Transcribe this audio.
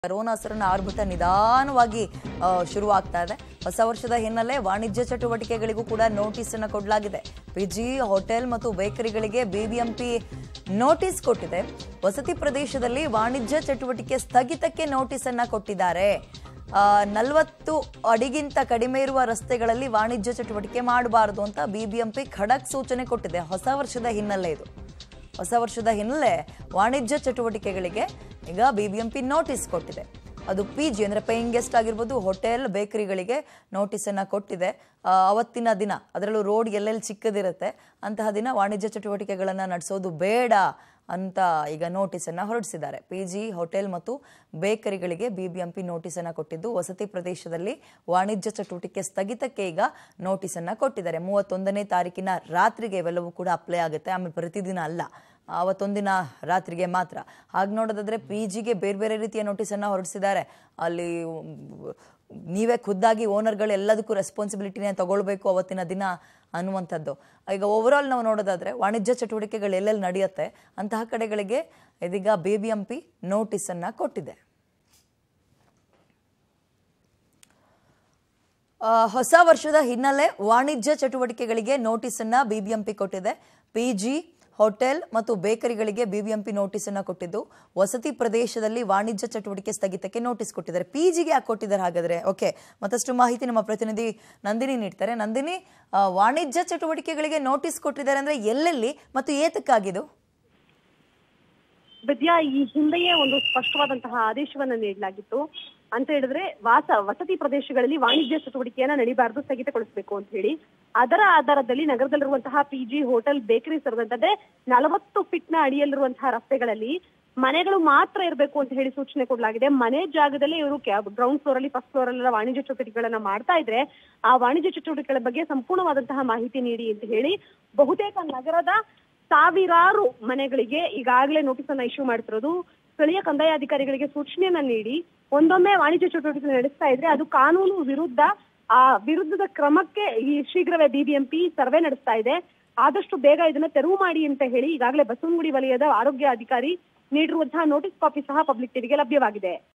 corona ಸರನ ಆರ್ಭಟ ನಿಧಾನವಾಗಿ ಆ, ಶುರುವಾಗ್ತಾ ಇದೆ ಹೊಸ ವರ್ಷದ ಹಿನ್ನೆಲೆ ವಾಣಿಜ್ಯ ಚಟುವಟಿಕೆಗಳಿಗೂ ಕೂಡ ನೋಟಿಸ್ ಅನ್ನು ಕೊಡಲಾಗಿದೆ ಪಿಜಿ ಹೋಟೆಲ್ ಮತ್ತು ಬೇಕರಿಗಳಿಗೆ ಬಿಬಿಎಂಪಿ ನೋಟಿಸ್ ಕೊಟ್ಟಿದೆ ವಸತಿ ಪ್ರದೇಶದಲ್ಲಿ ವಾಣಿಜ್ಯ ಚಟುವಟಿಕೆ ಸ್ಥಗಿತಕ್ಕೆ ನೋಟಿಸ್ ಅನ್ನ ಕೊಟ್ಟಿದ್ದಾರೆ ನಲವತ್ತು ಅಡಿಗಿಂತ ಕಡಿಮೆ ಇರುವ ರಸ್ತೆಗಳಲ್ಲಿ ವಾಣಿಜ್ಯ ಚಟುವಟಿಕೆ ಮಾಡಬಾರದು ಅಂತ ಬಿಬಿಎಂಪಿ ಖಡಕ್ ಸೂಚನೆ ಕೊಟ್ಟಿದೆ ಹೊಸ ವರ್ಷದ ಹಿನ್ನೆಲೆ ಇದು ಹೊಸ ವರ್ಷದ ಹಿನ್ನೆಲೆ ವಾಣಿಜ್ಯ ಚಟುವಟಿಕೆಗಳಿಗೆ ಈಗ ಬಿಬಿಎಂಪಿ ನೋಟಿಸ್ ಕೊಟ್ಟಿದೆ ಅದು ಪಿ ಜಿ ಅಂದರೆ ಪೇಯಿಂಗ್ ಗೆಸ್ಟ್ ಆಗಿರ್ಬೋದು ಹೋಟೆಲ್ ಬೇಕರಿಗಳಿಗೆ ನೋಟಿಸನ್ನು ಕೊಟ್ಟಿದೆ ಆ, ಅವತ್ತಿನ ದಿನ ಅದರಲ್ಲೂ ರೋಡ್ ಎಲ್ಲೆಲ್ಲಿ ಚಿಕ್ಕದಿರುತ್ತೆ ಅಂತಹ ದಿನ ವಾಣಿಜ್ಯ ಚಟುವಟಿಕೆಗಳನ್ನು ನಡೆಸೋದು ಬೇಡ ಅಂತ ಈಗ ನೋಟಿಸನ್ನು ಹೊರಡಿಸಿದ್ದಾರೆ ಪಿ ಜಿ ಹೋಟೆಲ್ ಮತ್ತು ಬೇಕರಿಗಳಿಗೆ ಬಿಬಿಎಂಪಿ ನೋಟಿಸನ್ನು ಕೊಟ್ಟಿದ್ದು ವಸತಿ ಪ್ರದೇಶದಲ್ಲಿ ವಾಣಿಜ್ಯ ಚಟುವಟಿಕೆ ಸ್ಥಗಿತಕ್ಕೆ ಈಗ ನೋಟಿಸನ್ನು ಕೊಟ್ಟಿದ್ದಾರೆ ಮೂವತ್ತೊಂದನೇ ತಾರೀಕಿನ ರಾತ್ರಿಗೆ ಇವೆಲ್ಲವೂ ಕೂಡ ಅಪ್ಲೈ ಆಗುತ್ತೆ ಆಮೇಲೆ ಪ್ರತಿದಿನ ಅಲ್ಲ ಅವತ್ತೊಂದಿನ ರಾತ್ರಿಗೆ ಮಾತ್ರ ಹಾಗೆ ನೋಡೋದಾದ್ರೆ ಪಿ ಜಿಗೆ ಬೇರೆ ಬೇರೆ ರೀತಿಯ ನೋಟಿಸನ್ನು ಹೊರಡಿಸಿದ್ದಾರೆ ಅಲ್ಲಿ ಉಮ್, ನೀವೇ ಖುದ್ದಾಗಿ ಓನರ್ಗಳು ಎಲ್ಲದಕ್ಕೂ ರೆಸ್ಪಾನ್ಸಿಬಿಲಿಟಿನೇ ತಗೊಳ್ಬೇಕು ಅವತ್ತಿನ ದಿನ ಅನ್ನುವಂಥದ್ದು ಈಗ ಓವರಾಲ್ ನಾವು ನೋಡೋದಾದ್ರೆ ವಾಣಿಜ್ಯ ಚಟುವಟಿಕೆಗಳು ಎಲ್ಲೆಲ್ಲಿ ನಡೆಯುತ್ತೆ ಅಂತಹ ಕಡೆಗಳಿಗೆ ಇದೀಗ ಬಿ ಬಿ ಎಂ ಪಿ ನೋಟಿಸನ್ನು ಕೊಟ್ಟಿದೆ ಆ, ಹೊಸ ವರ್ಷದ ಹಿನ್ನೆಲೆ ವಾಣಿಜ್ಯ ಚಟುವಟಿಕೆಗಳಿಗೆ ನೋಟಿಸನ್ನ ಬಿಬಿಎಂಪಿ ಕೊಟ್ಟಿದೆ ಪಿಜಿ ಹೋಟೆಲ್ ಮತ್ತು ಬೇಕರಿಗಳಿಗೆ ಬಿಬಿಎಂಪಿ ನೋಟಿಸನ್ನ ಕೊಟ್ಟಿದ್ದು ವಸತಿ ಪ್ರದೇಶದಲ್ಲಿ ವಾಣಿಜ್ಯ ಚಟುವಟಿಕೆ ಸ್ಥಗಿತಕ್ಕೆ ನೋಟಿಸ್ ಕೊಟ್ಟಿದ್ದಾರೆ ಪಿಜಿಗೆ ಯಾಕೆ ಕೊಟ್ಟಿದ್ದಾರೆ ಹಾಗಾದ್ರೆ ಓಕೆ ಮತ್ತಷ್ಟು ಮಾಹಿತಿ ನಮ್ಮ ಪ್ರತಿನಿಧಿ ನಂದಿನಿ ನೀಡ್ತಾರೆ ನಂದಿನಿ ಆ, ವಾಣಿಜ್ಯ ಚಟುವಟಿಕೆಗಳಿಗೆ ನೋಟಿಸ್ ಕೊಟ್ಟಿದ್ದಾರೆ ಅಂದ್ರೆ ಎಲ್ಲೆಲ್ಲಿ ಮತ್ತು ಏತಕ್ಕಾಗಿದು ವಿದ್ಯಾ ಈ ಹಿಂದೆಯೇ ಒಂದು ಸ್ಪಷ್ಟವಾದಂತಹ ಆದೇಶವನ್ನ ನೀಡಲಾಗಿತ್ತು ಅಂತ ಹೇಳಿದ್ರೆ ವಾಸ ವಸತಿ ಪ್ರದೇಶಗಳಲ್ಲಿ ವಾಣಿಜ್ಯ ಚಟುವಟಿಕೆಯನ್ನ ನಡೀಬಾರದು ಸ್ಥಗಿತಗೊಳಿಸಬೇಕು ಅಂತ ಹೇಳಿ ಅದರ ಆಧಾರದಲ್ಲಿ ನಗರದಲ್ಲಿರುವಂತಹ ಪಿಜಿ ಹೋಟೆಲ್ ಬೇಕರಿ ಸೇರಿದಂತೆ ನಲವತ್ತು ಫಿಟ್ ನ ಅಡಿಯಲ್ಲಿರುವಂತಹ ರಸ್ತೆಗಳಲ್ಲಿ ಮನೆಗಳು ಮಾತ್ರ ಇರಬೇಕು ಅಂತ ಹೇಳಿ ಸೂಚನೆ ಕೊಡಲಾಗಿದೆ ಮನೆ ಜಾಗದಲ್ಲಿ ಇವರು ಗ್ರೌಂಡ್ ಫ್ಲೋರ್ ಅಲ್ಲಿ ಫಸ್ಟ್ ಫ್ಲೋರ್ ಅಲ್ಲೆಲ್ಲ ವಾಣಿಜ್ಯ ಚಟುವಟಿಕೆಗಳನ್ನ ಮಾಡ್ತಾ ಇದ್ರೆ ಆ ವಾಣಿಜ್ಯ ಚಟುವಟಿಕೆಗಳ ಬಗ್ಗೆ ಸಂಪೂರ್ಣವಾದಂತಹ ಮಾಹಿತಿ ನೀಡಿ ಅಂತ ಹೇಳಿ ಬಹುತೇಕ ನಗರದ ಸಾವಿರಾರು ಮನೆಗಳಿಗೆ ಈಗಾಗಲೇ ನೋಟಿಸ್ ಅನ್ನ ಇಶ್ಯೂ ಮಾಡ್ತಿರೋದು ಸ್ಥಳೀಯ ಕಂದಾಯ ಅಧಿಕಾರಿಗಳಿಗೆ ಸೂಚನೆಯನ್ನ ನೀಡಿ ಒಂದೊಮ್ಮೆ ವಾಣಿಜ್ಯ ಚಟುವಟಿಕೆ ನಡೆಸ್ತಾ ಇದ್ರೆ ಅದು ಕಾನೂನು ವಿರುದ್ಧ ಆ ವಿರುದ್ಧದ ಕ್ರಮಕ್ಕೆ ಈ ಶೀಘ್ರವೇ ಬಿಬಿಎಂಪಿ ಸರ್ವೆ ನಡೆಸ್ತಾ ಇದೆ ಆದಷ್ಟು ಬೇಗ ಇದನ್ನ ತೆರವು ಮಾಡಿ ಅಂತ ಹೇಳಿ ಈಗಾಗಲೇ ಬಸವನಗುಡಿ ವಲಯದ ಆರೋಗ್ಯ ಅಧಿಕಾರಿ ನೀಡಿರುವಂತಹ ನೋಟಿಸ್ ಕಾಪಿ ಸಹ ಪಬ್ಲಿಕ್ ಟಿವಿಗೆ ಲಭ್ಯವಾಗಿದೆ